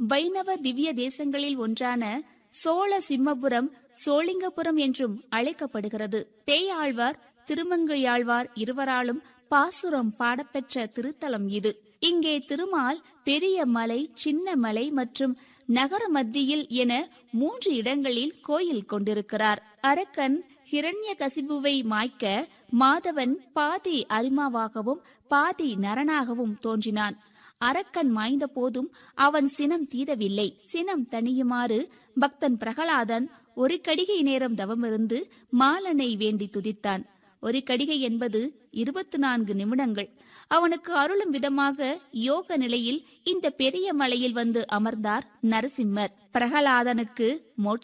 வைணவ திவ்ய தேசங்களில் ஒன்றான சோழ சிம்மபுரம் சோளிங்கபுரம் என்றும் அழைக்கப்படுகிறது பேயாழ்வார் திருமங்கையாழ்வார் இருவராலும் பாசுரம் பாடப்பெற்ற திருத்தலம் இது இங்கே திருமால் பெரிய மலை சின்ன மலை மற்றும் நகர மத்தியில் என மூன்று இடங்களில் கோயில் கொண்டிருக்கிறார் அரக்கன் ஹிரண்ய கசிபுவை மாய்க்க மாதவன் பாதி அரிமாவாகவும் பாதி நரனாகவும் தோன்றினான் அரக்கன் மாய்ந்த போதும் அவன் சினம் தீரவில்லை சினம் தணியுமாறு பக்தன் பிரகலாதன் ஒரு கடிகை நேரம் தவமிருந்து மாலனை வேண்டி துதித்தான் ஒரு கடிகை என்பது இருபத்தி நான்கு நிமிடங்கள் அவனுக்கு அருளும் விதமாக யோக நிலையில் இந்த பெரிய மலையில் வந்து அமர்ந்தார் நரசிம்மர் பிரகலாதனுக்கு மோட்ச